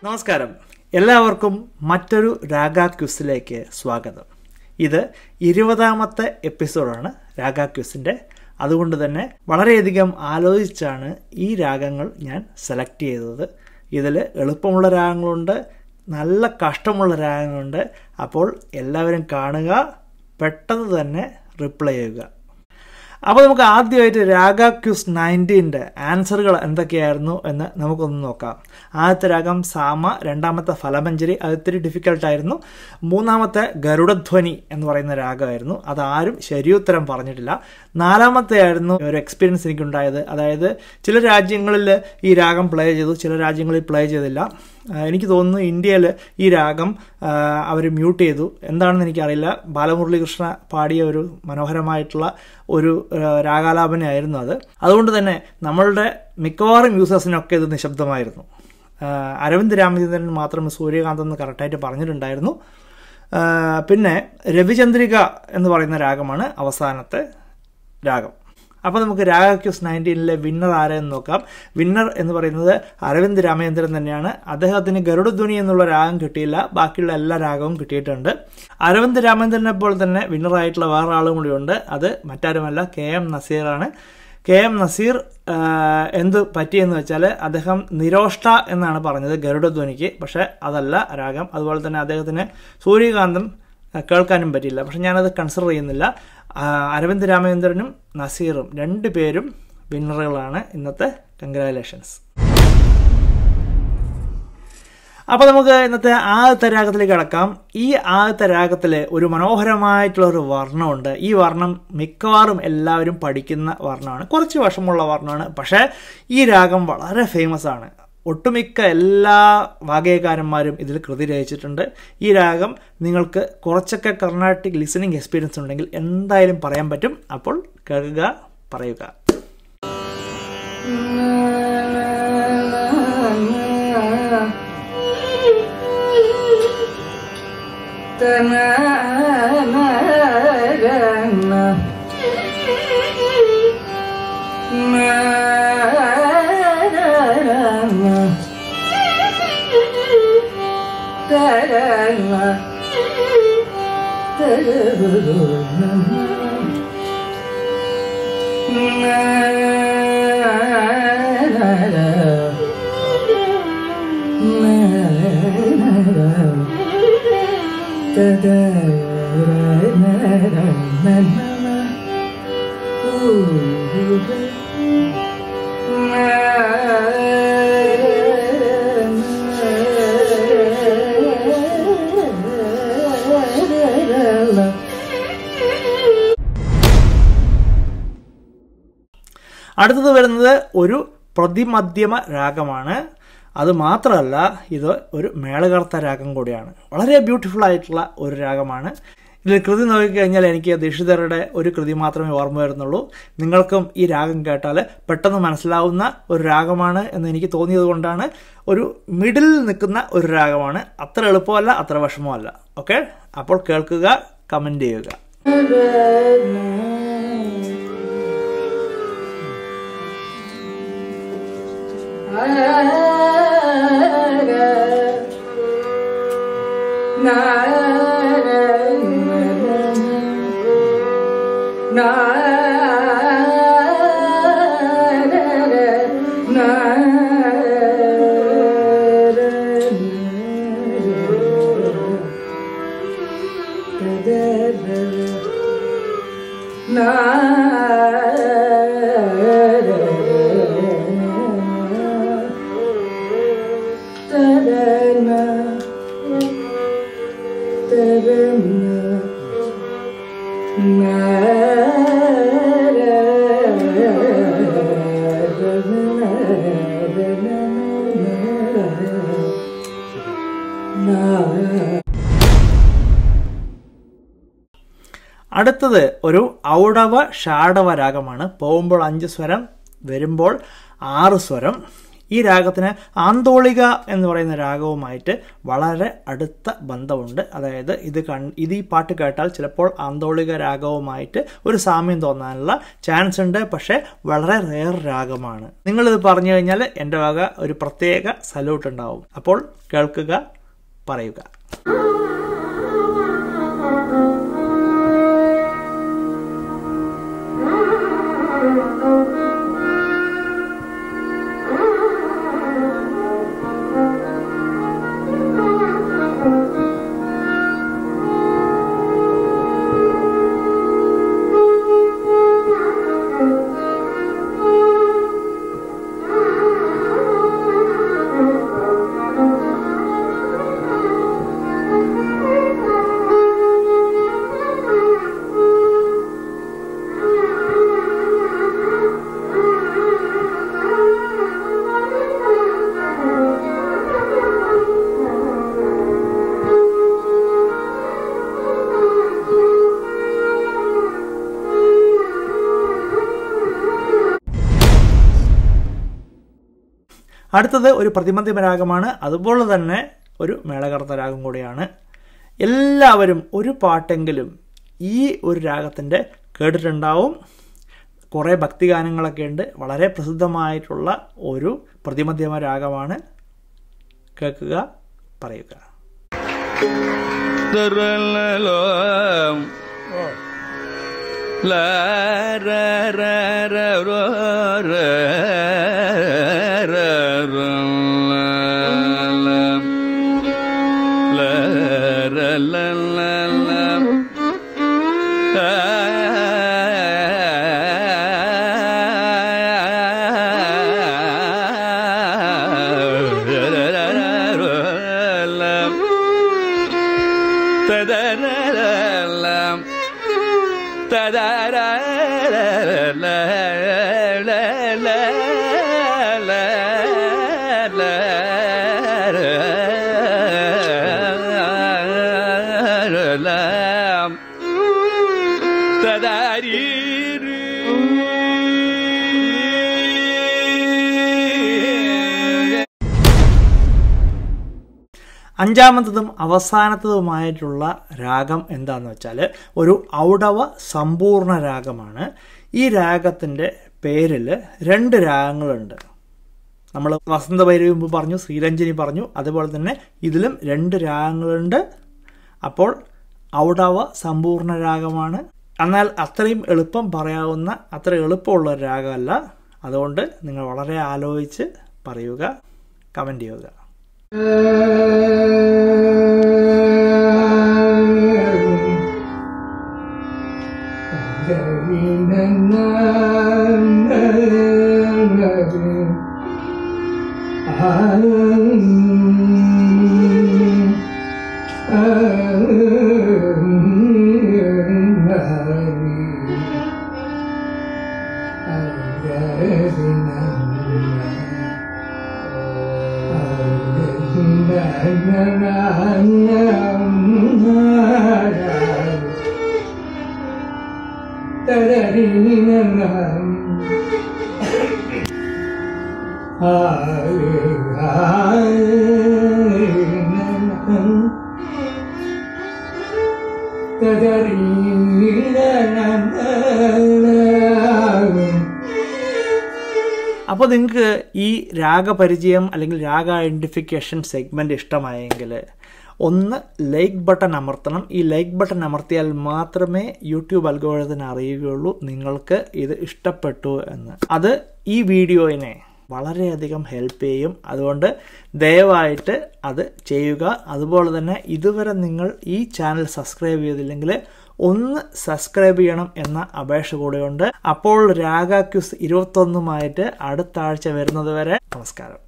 നമസ്കാരം എല്ലാവർക്കും മറ്റൊരു രാഗ ക്വിസിലേക്ക് സ്വാഗതം ഇത് ഇരുപതാമത്തെ എപ്പിസോഡാണ് രാഗ ക്വിസിൻ്റെ അതുകൊണ്ട് തന്നെ വളരെയധികം ആലോചിച്ചാണ് ഈ രാഗങ്ങൾ ഞാൻ സെലക്ട് ചെയ്തത് ഇതിൽ എളുപ്പമുള്ള രാഗങ്ങളുണ്ട് നല്ല കഷ്ടമുള്ള രാഗങ്ങളുണ്ട് അപ്പോൾ എല്ലാവരും കാണുക പെട്ടെന്ന് തന്നെ റിപ്ലൈ ചെയ്യുക അപ്പോൾ നമുക്ക് ആദ്യമായിട്ട് രാഗ ക്യൂസ് നയൻറ്റീൻ്റെ ആൻസറുകൾ എന്തൊക്കെയായിരുന്നു എന്ന് നമുക്കൊന്ന് നോക്കാം ആദ്യത്തെ രാഗം സാമ രണ്ടാമത്തെ ഫലമഞ്ചരി അത് ഇത്തിരി ഡിഫിക്കൽട്ടായിരുന്നു മൂന്നാമത്തെ ഗരുഡധ്വനി എന്ന് പറയുന്ന രാഗമായിരുന്നു അത് ആരും ശരിയുത്തരം പറഞ്ഞിട്ടില്ല നാലാമത്തെ ആയിരുന്നു ഒരു എക്സ്പീരിയൻസ് എനിക്കുണ്ടായത് അതായത് ചില രാജ്യങ്ങളിൽ ഈ രാഗം പ്ലേ ചെയ്തു ചില രാജ്യങ്ങളിൽ പ്ലേ ചെയ്തില്ല എനിക്ക് തോന്നുന്നു ഇന്ത്യയിൽ ഈ രാഗം അവർ മ്യൂട്ട് ചെയ്തു എന്താണെന്ന് എനിക്കറിയില്ല ബാലമുരളീകൃഷ്ണ പാടിയ ഒരു മനോഹരമായിട്ടുള്ള ഒരു രാഗാലാപനയായിരുന്നു അത് അതുകൊണ്ട് തന്നെ നമ്മളുടെ മിക്കവാറും യൂസേഴ്സിനൊക്കെ ഇത് നിശബ്ദമായിരുന്നു അരവിന്ദ് രാമചന്ദ്രൻ മാത്രം സൂര്യകാന്ത് എന്ന് കറക്റ്റായിട്ട് പറഞ്ഞിട്ടുണ്ടായിരുന്നു പിന്നെ രവിചന്ദ്രിക എന്ന് പറയുന്ന രാഗമാണ് അവസാനത്തെ രാഗം അപ്പോൾ നമുക്ക് രാഗ ക്യൂസ് നയൻറ്റീനിലെ വിന്നർ ആരെന്ന് നോക്കാം വിന്നർ എന്ന് പറയുന്നത് അരവിന്ദ് രാമചന്ദ്രൻ തന്നെയാണ് അദ്ദേഹത്തിന് ഗരുഡധ്വനി എന്നുള്ള രാഗം കിട്ടിയില്ല ബാക്കിയുള്ള എല്ലാ രാഗവും കിട്ടിയിട്ടുണ്ട് അരവിന്ദ് രാമചന്ദ്രനെ പോലെ തന്നെ വിന്നറായിട്ടുള്ള വേറെ ആളും കൂടിയുണ്ട് അത് മറ്റാരുമല്ല കെ എം നസീറാണ് കെ എം നസീർ എന്ത് പറ്റിയെന്ന് വെച്ചാൽ അദ്ദേഹം നിരോഷ്ട എന്നാണ് പറഞ്ഞത് ഗരുഡധ്വനിക്ക് പക്ഷേ അതല്ല രാഗം അതുപോലെ തന്നെ അദ്ദേഹത്തിന് സൂര്യകാന്തം കേൾക്കാനും പറ്റിയില്ല പക്ഷെ ഞാനത് കൺസിഡർ ചെയ്യുന്നില്ല അരവിന്ദ് രാമചന്ദ്രനും നസീറും രണ്ടു പേരും വിന്നറുകളാണ് ഇന്നത്തെ കൺഗ്രാലേഷൻസ് അപ്പോൾ നമുക്ക് ഇന്നത്തെ ആദ്യത്തെ രാഗത്തിലേക്ക് കടക്കാം ഈ ആദ്യത്തെ രാഗത്തിൽ ഒരു മനോഹരമായിട്ടുള്ള ഒരു വർണ്ണമുണ്ട് ഈ വർണ്ണം മിക്കവാറും എല്ലാവരും പഠിക്കുന്ന വർണ്ണമാണ് കുറച്ച് വർഷമുള്ള വർണ്ണമാണ് പക്ഷേ ഈ രാഗം വളരെ ഫേമസ് ആണ് ഒട്ടുമിക്ക എല്ലാ വാഗ്യകാരന്മാരും ഇതിൽ കൃതി രചിച്ചിട്ടുണ്ട് ഈ രാഗം നിങ്ങൾക്ക് കുറച്ചൊക്കെ കർണാട്ടിക് ലിസണിങ് എക്സ്പീരിയൻസ് ഉണ്ടെങ്കിൽ എന്തായാലും പറയാൻ പറ്റും അപ്പോൾ കേൾക്കുക പറയുക അടുത്തത് വരുന്നത് ഒരു പ്രതിമധ്യമ രാഗമാണ് അത് മാത്രമല്ല ഇത് ഒരു മേളകർത്ത രാഗം കൂടിയാണ് വളരെ ബ്യൂട്ടിഫുൾ ആയിട്ടുള്ള ഒരു രാഗമാണ് ഇതിൽ കൃതി നോക്കിക്കഴിഞ്ഞാൽ എനിക്ക് ദീക്ഷിതരുടെ ഒരു കൃതി മാത്രമേ ഓർമ്മ വരുന്നുള്ളൂ നിങ്ങൾക്കും ഈ രാഗം കേട്ടാൽ പെട്ടെന്ന് മനസ്സിലാവുന്ന ഒരു രാഗമാണ് എന്ന് എനിക്ക് തോന്നിയത് കൊണ്ടാണ് ഒരു മിഡിൽ നിൽക്കുന്ന ഒരു രാഗമാണ് അത്ര എളുപ്പമല്ല അത്ര വിഷമമല്ല ഓക്കെ അപ്പോൾ കേൾക്കുക കമൻറ്റ് ചെയ്യുക അടുത്തത് ഒരു ഔഡവ ഷാഡവ രാഗമാണ് പോകുമ്പോൾ അഞ്ച് സ്വരം വരുമ്പോൾ ആറ് സ്വരം ഈ രാഗത്തിന് ആന്തോളിക എന്ന് പറയുന്ന രാഗവുമായിട്ട് വളരെ അടുത്ത ബന്ധമുണ്ട് അതായത് ഇത് കൺ ഇത് ഈ പാട്ട് കേട്ടാൽ ചിലപ്പോൾ ആന്തോളിക രാഗവുമായിട്ട് ഒരു സാമ്യം തോന്നാനുള്ള ചാൻസ് ഉണ്ട് പക്ഷേ വളരെ റെയർ രാഗമാണ് നിങ്ങളിത് പറഞ്ഞു കഴിഞ്ഞാൽ എൻ്റെ വക ഒരു പ്രത്യേക സല്യൂട്ട് ഉണ്ടാവും അപ്പോൾ കേൾക്കുക പറയുക അടുത്തത് ഒരു പ്രതിമന്തിമ രാഗമാണ് അതുപോലെ തന്നെ ഒരു മേളകർത്ത രാഗം കൂടിയാണ് എല്ലാവരും ഒരു പാട്ടെങ്കിലും ഈ ഒരു രാഗത്തിൻ്റെ കേട്ടിട്ടുണ്ടാവും കുറേ ഭക്തിഗാനങ്ങളൊക്കെ ഉണ്ട് വളരെ പ്രസിദ്ധമായിട്ടുള്ള ഒരു പ്രതിമധ്യമ രാഗമാണ് കേൾക്കുക പറയുക la ra ra ra ro ra ra ra la la la la la la അഞ്ചാമത്തതും അവസാനത്തതുമായിട്ടുള്ള രാഗം എന്താണെന്ന് വെച്ചാൽ ഒരു ഔഡവ സമ്പൂർണ്ണ രാഗമാണ് ഈ രാഗത്തിൻ്റെ പേരിൽ രണ്ട് രാഗങ്ങളുണ്ട് നമ്മൾ വസന്ത ഭൈരവി മുമ്പ് പറഞ്ഞു ശ്രീരഞ്ജനി പറഞ്ഞു അതുപോലെ തന്നെ ഇതിലും രണ്ട് രാഗങ്ങളുണ്ട് അപ്പോൾ ഔഡവ സമ്പൂർണ്ണ രാഗമാണ് എന്നാൽ അത്രയും എളുപ്പം പറയാവുന്ന അത്ര എളുപ്പമുള്ള ഒരു രാഗമല്ല അതുകൊണ്ട് നിങ്ങൾ വളരെ ആലോചിച്ച് പറയുക കമൻറ്റ് ചെയ്യുക അപ്പോൾ നിങ്ങൾക്ക് ഈ രാഗപരിചയം അല്ലെങ്കിൽ രാഗ ഐഡൻറ്റിഫിക്കേഷൻ സെഗ്മെൻ്റ് ഇഷ്ടമായെങ്കിൽ ഒന്ന് ലൈക്ക് ബട്ടൺ അമർത്തണം ഈ ലൈക്ക് ബട്ടൺ അമർത്തിയാൽ മാത്രമേ യൂട്യൂബ് അൽഗോരിതത്തിന് അറിയുകയുള്ളൂ നിങ്ങൾക്ക് ഇത് ഇഷ്ടപ്പെട്ടു എന്ന് അത് ഈ വീഡിയോയിനെ വളരെയധികം ഹെൽപ്പ് ചെയ്യും അതുകൊണ്ട് ദയവായിട്ട് അത് ചെയ്യുക അതുപോലെ തന്നെ ഇതുവരെ നിങ്ങൾ ഈ ചാനൽ സബ്സ്ക്രൈബ് ചെയ്തില്ലെങ്കിൽ ഒന്ന് സബ്സ്ക്രൈബ് ചെയ്യണം എന്ന അപേക്ഷ കൂടെയുണ്ട് അപ്പോൾ രാഗ ക്യൂസ് ഇരുപത്തൊന്നുമായിട്ട് അടുത്ത ആഴ്ച വരുന്നത് വരെ നമസ്കാരം